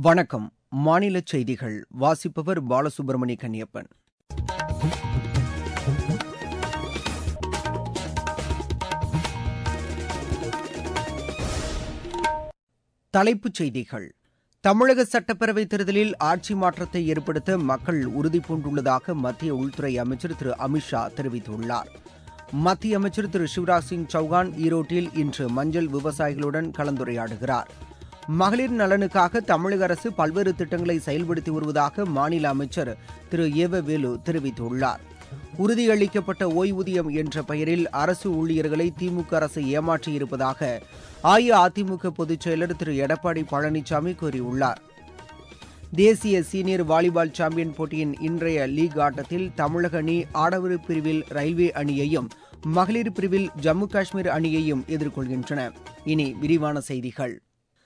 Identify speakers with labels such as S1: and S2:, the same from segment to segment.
S1: வணக்கம் மாநில செய்திகள் வாசிப்பவர் பாலசுப்ரமணிய கன்னியப்பன் தலைப்புச் செய்திகள் தமிழக சட்டப்பேரவைத் தேர்தலில் ஆட்சி மாற்றத்தை ஏற்படுத்த மக்கள் உறுதிபூண்டுள்ளதாக மத்திய உள்துறை அமைச்சர் திரு அமித் ஷா தெரிவித்துள்ளார் மத்திய அமைச்சர் திரு சிவராஜ் சிங் சௌகான் ஈரோட்டில் இன்று மஞ்சள் விவசாயிகளுடன் கலந்துரையாடுகிறார் மகளிர் நலனுக்காக தமிழக அரசு பல்வேறு திட்டங்களை செயல்படுத்தி வருவதாக மாநில அமைச்சர் திரு ஏவ வேலு தெரிவித்துள்ளார் உறுதியளிக்கப்பட்ட ஓய்வூதியம் என்ற பெயரில் அரசு ஊழியர்களை திமுக அரசு ஏமாற்றியிருப்பதாக அஇஅதிமுக பொதுச் செயலர் திரு எடப்பாடி பழனிசாமி கூறியுள்ளார் தேசிய சீனியர் வாலிபால் சாம்பியன் போட்டியின் இன்றைய லீக் ஆட்டத்தில் தமிழக அணி ஆடவர் பிரிவில் ரயில்வே அணியையும் மகளிர் பிரிவில் ஜம்மு காஷ்மீர் அணியையும் எதிர்கொள்கின்றன இனி விரிவான செய்திகள்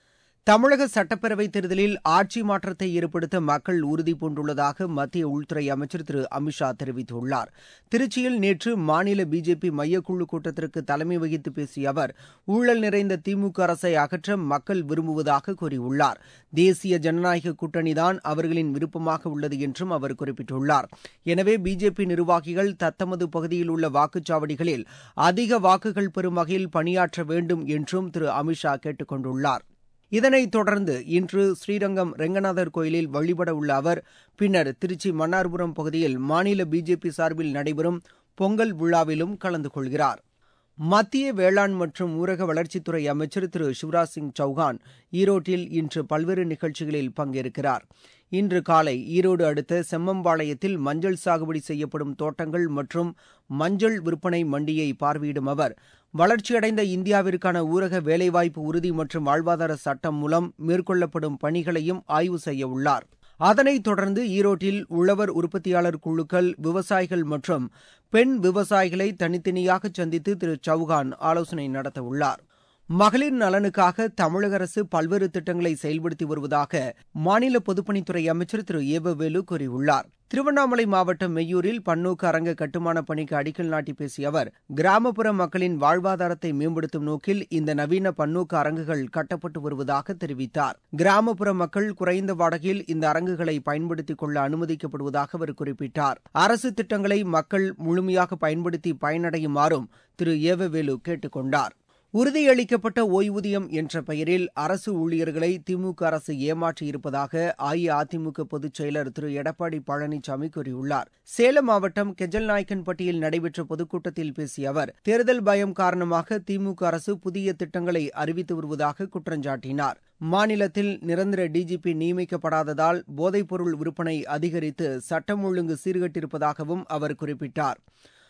S1: தமிழக சட்டப்பேரவைத் தேர்தலில் ஆட்சி மாற்றத்தை ஏற்படுத்த மக்கள் உறுதிபூண்டுள்ளதாக மத்திய உள்துறை அமைச்சர் திரு அமித் ஷா தெரிவித்துள்ளார் திருச்சியில் நேற்று மாநில பிஜேபி மையக்குழு கூட்டத்திற்கு தலைமை வகித்து பேசிய அவர் ஊழல் நிறைந்த திமுக அரசை அகற்ற மக்கள் விரும்புவதாக கூறியுள்ளார் தேசிய ஜனநாயக கூட்டணிதான் அவர்களின் விருப்பமாக உள்ளது என்றும் அவர் குறிப்பிட்டுள்ளார் எனவே பிஜேபி நிர்வாகிகள் தத்தமது பகுதியில் உள்ள வாக்குச்சாவடிகளில் அதிக வாக்குகள் பெறும் வகையில் பணியாற்ற வேண்டும் என்றும் திரு அமித் ஷா கேட்டுக் கொண்டுள்ளார் இதனைத் தொடர்ந்து இன்று ஸ்ரீரங்கம் ரெங்கநாதர் கோயிலில் வழிபட உள்ள அவர் பின்னர் திருச்சி மன்னார்புரம் பகுதியில் மாநில பிஜேபி சார்பில் நடைபெறும் பொங்கல் விழாவிலும் கலந்து கொள்கிறார் மத்திய வேளாண் மற்றும் ஊரக வளர்ச்சித்துறை அமைச்சர் திரு சிவராஜ் சிங் சௌகான் ஈரோட்டில் இன்று பல்வேறு நிகழ்ச்சிகளில் பங்கேற்கிறார் இன்று காலை ஈரோடு அடுத்த செம்மம்பாளையத்தில் மஞ்சள் சாகுபடி செய்யப்படும் தோட்டங்கள் மற்றும் மஞ்சள் விற்பனை மண்டியை பார்வையிடும் அவர் வளர்ச்சியடைந்த இந்தியாவிற்கான ஊரக வேலைவாய்ப்பு உறுதி மற்றும் வாழ்வாதார சட்டம் மூலம் மேற்கொள்ளப்படும் பணிகளையும் ஆய்வு செய்ய உள்ளார் அதனைத் தொடர்ந்து ஈரோட்டில் உழவர் உற்பத்தியாளர் குழுக்கள் விவசாயிகள் மற்றும் பெண் விவசாயிகளை தனித்தனியாக சந்தித்து திரு சௌகான் ஆலோசனை நடத்தவுள்ளார் மகளிர் நலனுக்காக தமிழக அரசு பல்வேறு திட்டங்களை செயல்படுத்தி வருவதாக மாநில பொதுப்பணித்துறை அமைச்சர் திரு ஏவவேலு கூறியுள்ளார் திருவண்ணாமலை மாவட்டம் மெய்யூரில் பன்னோக்கு அரங்க கட்டுமான பணிக்கு அடிக்கல் நாட்டி பேசிய அவர் கிராமப்புற மக்களின் வாழ்வாதாரத்தை மேம்படுத்தும் நோக்கில் இந்த நவீன பன்னோக்கு அரங்குகள் கட்டப்பட்டு வருவதாக தெரிவித்தார் கிராமப்புற மக்கள் குறைந்த வாடகையில் இந்த அரங்குகளை பயன்படுத்திக் கொள்ள அனுமதிக்கப்படுவதாக அவர் குறிப்பிட்டார் அரசு திட்டங்களை மக்கள் முழுமையாக பயன்படுத்தி பயனடையுமாறும் திரு ஏவவேலு கேட்டுக் கொண்டார் உறுதியளிக்கப்பட்ட ஓய்வூதியம் என்ற பெயரில் அரசு ஊழியர்களை திமுக அரசு ஏமாற்றியிருப்பதாக அஇஅதிமுக பொதுச் செயலர் திரு எடப்பாடி பழனிசாமி கூறியுள்ளார் சேலம் மாவட்டம் கெஜல்நாயக்கன்பட்டியில் நடைபெற்ற பொதுக்கூட்டத்தில் பேசிய அவர் தேர்தல் பயம் காரணமாக திமுக அரசு புதிய திட்டங்களை அறிவித்து வருவதாக குற்றஞ்சாட்டினார் மாநிலத்தில் நிரந்தர டிஜிபி நியமிக்கப்படாததால் போதைப்பொருள் விற்பனை அதிகரித்து சட்டம் ஒழுங்கு சீர்கட்டிருப்பதாகவும் அவர் குறிப்பிட்டார்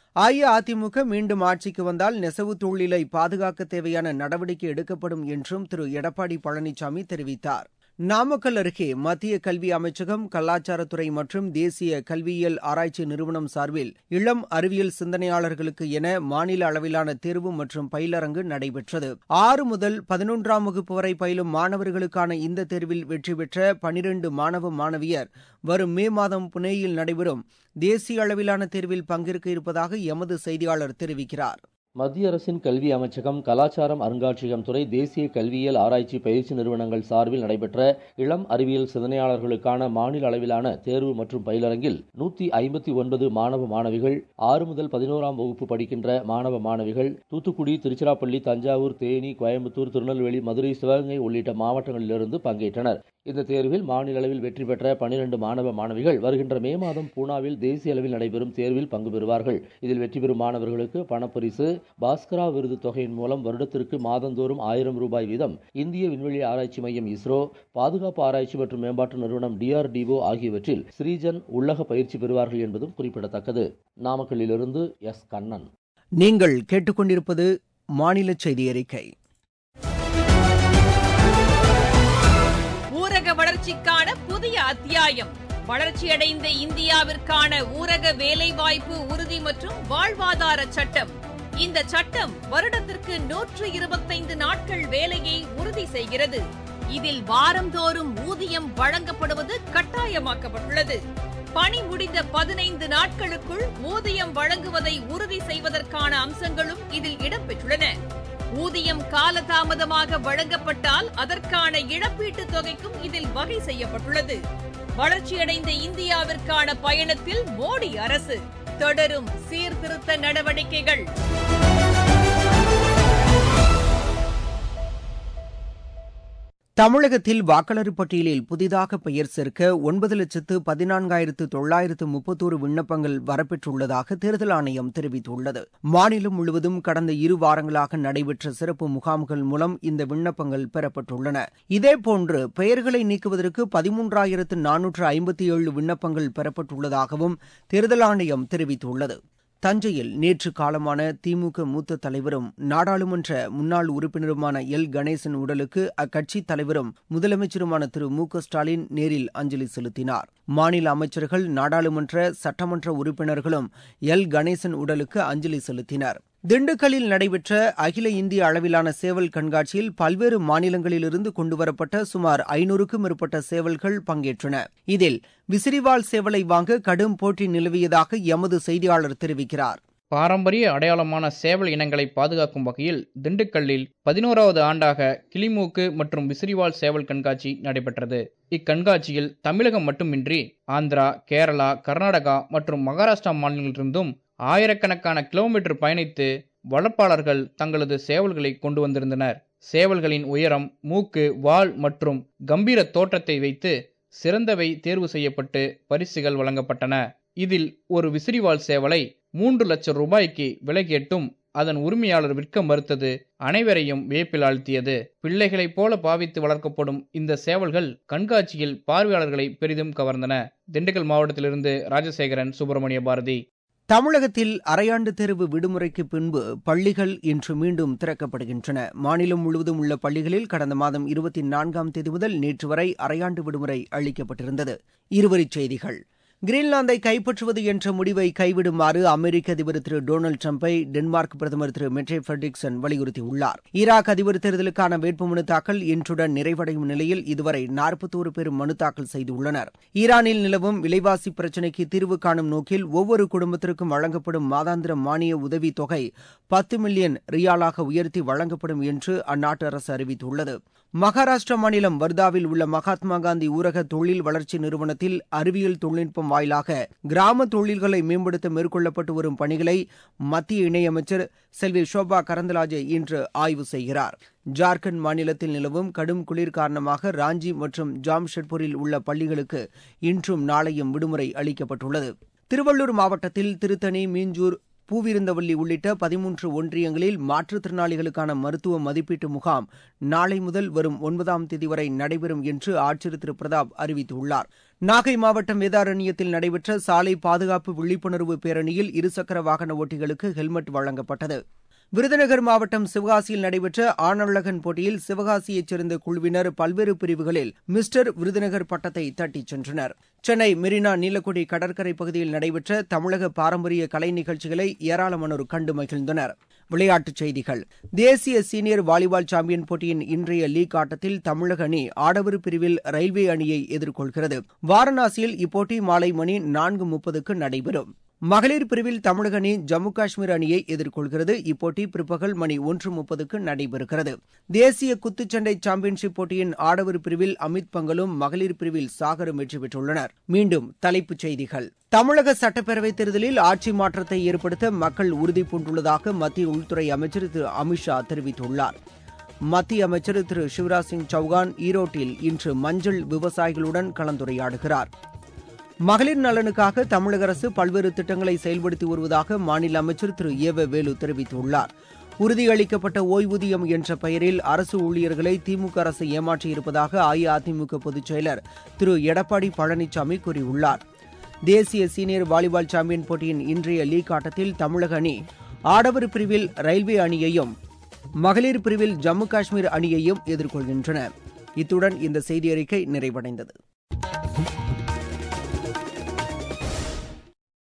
S1: அஇஅதிமுக மீண்டும் ஆட்சிக்கு வந்தால் நெசவு தொழிலை பாதுகாக்க தேவையான நடவடிக்கை எடுக்கப்படும் என்றும் திரு எடப்பாடி பழனிசாமி தெரிவித்தார் நாமக்கல் அருகே மத்திய கல்வி அமைச்சகம் கலாச்சாரத்துறை மற்றும் தேசிய கல்வியியல் ஆராய்ச்சி நிறுவனம் சார்பில் இளம் அறிவியல் சிந்தனையாளர்களுக்கு என மாநில அளவிலான தேர்வு மற்றும் பயிலரங்கு நடைபெற்றது ஆறு முதல் பதினொன்றாம் வகுப்பு வரை பயிலும் மாணவர்களுக்கான இந்த தேர்வில் வெற்றி பெற்ற பனிரண்டு மாணவ மாணவியர் வரும் மே மாதம் புனேயில் நடைபெறும் தேசிய அளவிலான தேர்வில் பங்கேற்க இருப்பதாக எமது செய்தியாளர் தெரிவிக்கிறார்
S2: மத்திய அரசின் கல்வி அமைச்சகம் கலாச்சாரம் அருங்காட்சியகம் துறை தேசிய கல்வியியல் ஆராய்ச்சி பயிற்சி நிறுவனங்கள் சார்பில் நடைபெற்ற இளம் அறிவியல் சிந்தனையாளர்களுக்கான மாநில அளவிலான தேர்வு மற்றும் பயிலரங்கில் நூத்தி ஐம்பத்தி ஒன்பது மாணவ மாணவிகள் ஆறு முதல் பதினோராம் வகுப்பு படிக்கின்ற மாணவ மாணவிகள் தூத்துக்குடி திருச்சிராப்பள்ளி தஞ்சாவூர் தேனி கோயம்புத்தூர் திருநெல்வேலி மதுரை சிவகங்கை உள்ளிட்ட மாவட்டங்களிலிருந்து பங்கேற்றனர் இந்த தேர்வில் மாநில அளவில் வெற்றி பெற்ற பனிரெண்டு மாணவ மாணவிகள் வருகின்ற மே மாதம் பூனாவில் தேசிய அளவில் நடைபெறும் தேர்வில் பங்கு பெறுவார்கள் இதில் வெற்றி பெறும் மாணவர்களுக்கு பணப்பரிசு பாஸ்கரா விருது தொகையின் மூலம் வருடத்திற்கு மாதந்தோறும் ஆயிரம் ரூபாய் வீதம் இந்திய விண்வெளி ஆராய்ச்சி மையம் இஸ்ரோ பாதுகாப்பு ஆராய்ச்சி மற்றும் மேம்பாட்டு நிறுவனம் டிஆர்டிஓ ஆகியவற்றில் ஸ்ரீஜன் உள்ளக பயிற்சி பெறுவார்கள் என்பதும் குறிப்பிடத்தக்கது நாமக்கல்லிலிருந்து எஸ் கண்ணன்
S1: நீங்கள் கேட்டுக்கொண்டிருப்பது மாநில செய்தி அறிக்கை
S3: ஊரக வளர்ச்சிக்கான புதிய அத்தியாயம் வளர்ச்சியடைந்த இந்தியாவிற்கான ஊரக வேலைவாய்ப்பு உறுதி மற்றும் வாழ்வாதார சட்டம் இந்த சட்டம் வருடத்திற்கு நூற்று இருபத்தைந்து நாட்கள் வேலையை உறுதி செய்கிறது இதில் வாரந்தோறும் ஊதியம் வழங்கப்படுவது கட்டாயமாக்கப்பட்டுள்ளது பணி முடிந்த பதினைந்து நாட்களுக்குள் ஊதியம் வழங்குவதை உறுதி செய்வதற்கான அம்சங்களும் இதில் இடம்பெற்றுள்ளன ஊதியம் காலதாமதமாக வழங்கப்பட்டால் அதற்கான இழப்பீட்டுத் தொகைக்கும் இதில் வகை செய்யப்பட்டுள்ளது வளர்ச்சியடைந்த இந்தியாவிற்கான பயணத்தில் மோடி அரசு தொடரும் சீர்திருத்த நடவடிக்கைகள்
S1: தமிழகத்தில் வாக்காளர் பட்டியலில் புதிதாக பெயர் சேர்க்க ஒன்பது லட்சத்து பதினான்காயிரத்து தொள்ளாயிரத்து முப்பத்தோரு விண்ணப்பங்கள் வரப்பெற்றுள்ளதாக தேர்தல் ஆணையம் தெரிவித்துள்ளது மாநிலம் முழுவதும் கடந்த இரு வாரங்களாக நடைபெற்ற சிறப்பு முகாம்கள் மூலம் இந்த விண்ணப்பங்கள் பெறப்பட்டுள்ளன இதேபோன்று பெயர்களை நீக்குவதற்கு பதிமூன்றாயிரத்து நானூற்று ஐம்பத்தி ஏழு விண்ணப்பங்கள் பெறப்பட்டுள்ளதாகவும் தேர்தல் ஆணையம் தெரிவித்துள்ளது தஞ்சையில் நேற்று காலமான திமுக மூத்த தலைவரும் நாடாளுமன்ற முன்னாள் உறுப்பினருமான எல் கணேசன் உடலுக்கு அக்கட்சி தலைவரும் முதலமைச்சருமான திரு மு க ஸ்டாலின் நேரில் அஞ்சலி செலுத்தினார் மாநில அமைச்சர்கள் நாடாளுமன்ற சட்டமன்ற உறுப்பினர்களும் எல் கணேசன் உடலுக்கு அஞ்சலி செலுத்தினர் திண்டுக்கல்லில் நடைபெற்ற அகில இந்திய அளவிலான சேவல் கண்காட்சியில் பல்வேறு மாநிலங்களிலிருந்து கொண்டுவரப்பட்ட சுமார் ஐநூறுக்கும் மேற்பட்ட சேவல்கள் பங்கேற்றன இதில் விசிறிவால் சேவலை வாங்க கடும் போட்டி நிலவியதாக எமது செய்தியாளர் தெரிவிக்கிறார்
S4: பாரம்பரிய அடையாளமான சேவல் இனங்களை பாதுகாக்கும் வகையில் திண்டுக்கல்லில் பதினோராவது ஆண்டாக கிளிமூக்கு மற்றும் விசிறிவால் சேவல் கண்காட்சி நடைபெற்றது இக்கண்காட்சியில் தமிழகம் மட்டுமின்றி ஆந்திரா கேரளா கர்நாடகா மற்றும் மகாராஷ்டிரா மாநிலங்களிலிருந்தும் ஆயிரக்கணக்கான கிலோமீட்டர் பயணித்து வளர்ப்பாளர்கள் தங்களது சேவல்களை கொண்டு வந்திருந்தனர் சேவல்களின் உயரம் மூக்கு வால் மற்றும் கம்பீர தோற்றத்தை வைத்து சிறந்தவை தேர்வு செய்யப்பட்டு பரிசுகள் வழங்கப்பட்டன இதில் ஒரு விசிறிவால் சேவலை மூன்று லட்சம் ரூபாய்க்கு விலை கேட்டும் அதன் உரிமையாளர் விற்க மறுத்தது அனைவரையும் வியப்பில் ஆழ்த்தியது பிள்ளைகளைப் போல பாவித்து வளர்க்கப்படும் இந்த சேவல்கள் கண்காட்சியில் பார்வையாளர்களை பெரிதும் கவர்ந்தன திண்டுக்கல் மாவட்டத்திலிருந்து ராஜசேகரன் சுப்பிரமணிய பாரதி
S1: தமிழகத்தில் அரையாண்டு தேர்வு விடுமுறைக்கு பின்பு பள்ளிகள் இன்று மீண்டும் திறக்கப்படுகின்றன மாநிலம் முழுவதும் உள்ள பள்ளிகளில் கடந்த மாதம் இருபத்தி நான்காம் தேதி முதல் நேற்று வரை அரையாண்டு விடுமுறை அளிக்கப்பட்டிருந்தது இருவரிச் செய்திகள் கிரீன்லாந்தை கைப்பற்றுவது என்ற முடிவை கைவிடுமாறு அமெரிக்க அதிபர் திரு டொனால்டு டிரம்பை டென்மார்க் பிரதமர் திரு மெட்ரே ஃபெட்ரிக்சன் வலியுறுத்தியுள்ளார் ஈராக் அதிபர் தேர்தலுக்கான வேட்புமனு தாக்கல் இன்றுடன் நிறைவடையும் நிலையில் இதுவரை நாற்பத்தோரு பேர் மனு தாக்கல் செய்துள்ளனர் ஈரானில் நிலவும் விலைவாசி பிரச்சினைக்கு தீர்வு காணும் நோக்கில் ஒவ்வொரு குடும்பத்திற்கும் வழங்கப்படும் மாதாந்திர மானிய உதவி தொகை பத்து மில்லியன் ரியாலாக உயர்த்தி வழங்கப்படும் என்று அந்நாட்டு அரசு அறிவித்துள்ளது மகாராஷ்டிரா மாநிலம் வர்தாவில் உள்ள மகாத்மா காந்தி ஊரக தொழில் வளர்ச்சி நிறுவனத்தில் அறிவியல் தொழில்நுட்பம் வாயிலாக கிராம தொழில்களை மேம்படுத்த மேற்கொள்ளப்பட்டு வரும் பணிகளை மத்திய இணையமைச்சர் செல்வி ஷோபா கரந்தலாஜே இன்று ஆய்வு செய்கிறார் ஜார்க்கண்ட் மாநிலத்தில் நிலவும் கடும் குளிர் காரணமாக ராஞ்சி மற்றும் ஜாம்ஷெட்பூரில் உள்ள பள்ளிகளுக்கு இன்றும் நாளையும் விடுமுறை அளிக்கப்பட்டுள்ளது திருவள்ளூர் மாவட்டத்தில் திருத்தணி மீஞ்சூர் பூவிருந்தவல்லி உள்ளிட்ட பதிமூன்று ஒன்றியங்களில் மாற்றுத்திறனாளிகளுக்கான மருத்துவ மதிப்பீட்டு முகாம் நாளை முதல் வரும் ஒன்பதாம் தேதி வரை நடைபெறும் என்று ஆட்சியர் திரு பிரதாப் அறிவித்துள்ளார் நாகை மாவட்டம் வேதாரண்யத்தில் நடைபெற்ற சாலை பாதுகாப்பு விழிப்புணர்வு பேரணியில் இருசக்கர வாகன ஓட்டிகளுக்கு ஹெல்மெட் வழங்கப்பட்டது விருதுநகர் மாவட்டம் சிவகாசியில் நடைபெற்ற ஆணழகன் போட்டியில் சிவகாசியைச் சேர்ந்த குழுவினர் பல்வேறு பிரிவுகளில் மிஸ்டர் விருதுநகர் பட்டத்தை தட்டிச் சென்றனர் சென்னை மெரினா நீலக்குடி கடற்கரை பகுதியில் நடைபெற்ற தமிழக பாரம்பரிய கலை நிகழ்ச்சிகளை ஏராளமானோர் கண்டு மகிழ்ந்தனர் விளையாட்டுச் செய்திகள் தேசிய சீனியர் வாலிபால் சாம்பியன் போட்டியின் இன்றைய லீக் ஆட்டத்தில் தமிழக அணி ஆடவர் பிரிவில் ரயில்வே அணியை எதிர்கொள்கிறது வாரணாசியில் இப்போட்டி மாலை மணி நான்கு முப்பதுக்கு நடைபெறும் மகளிர் பிரிவில் தமிழக அணி ஜம்மு காஷ்மீர் அணியை எதிர்கொள்கிறது இப்போட்டி பிற்பகல் மணி ஒன்று முப்பதுக்கு நடைபெறுகிறது தேசிய குத்துச்சண்டை சாம்பியன்ஷிப் போட்டியின் ஆடவர் பிரிவில் அமித் பங்கலும் மகளிர் பிரிவில் சாகரும் வெற்றி பெற்றுள்ளனர் மீண்டும் தலைப்புச் செய்திகள் தமிழக சட்டப்பேரவைத் தேர்தலில் ஆட்சி மாற்றத்தை ஏற்படுத்த மக்கள் உறுதி பூண்டுள்ளதாக மத்திய உள்துறை அமைச்சர் திரு அமித்ஷா தெரிவித்துள்ளார் மத்திய அமைச்சர் திரு சிவராஜ் சிங் சௌகான் ஈரோட்டில் இன்று மஞ்சள் விவசாயிகளுடன் கலந்துரையாடுகிறார் மகளிர் நலனுக்காக தமிழக அரசு பல்வேறு திட்டங்களை செயல்படுத்தி வருவதாக மாநில அமைச்சர் திரு ஏ வ வேலு தெரிவித்துள்ளார் உறுதியளிக்கப்பட்ட ஓய்வூதியம் என்ற பெயரில் அரசு ஊழியர்களை திமுக அரசு ஏமாற்றியிருப்பதாக அஇஅதிமுக பொதுச் செயலர் திரு எடப்பாடி பழனிசாமி கூறியுள்ளார் தேசிய சீனியர் வாலிபால் சாம்பியன் போட்டியின் இன்றைய லீக் ஆட்டத்தில் தமிழக அணி ஆடவர் பிரிவில் ரயில்வே அணியையும் மகளிர் பிரிவில் ஜம்மு காஷ்மீர் அணியையும் எதிர்கொள்கின்றன இத்துடன் இந்த செய்தி அறிக்கை நிறைவடைந்தது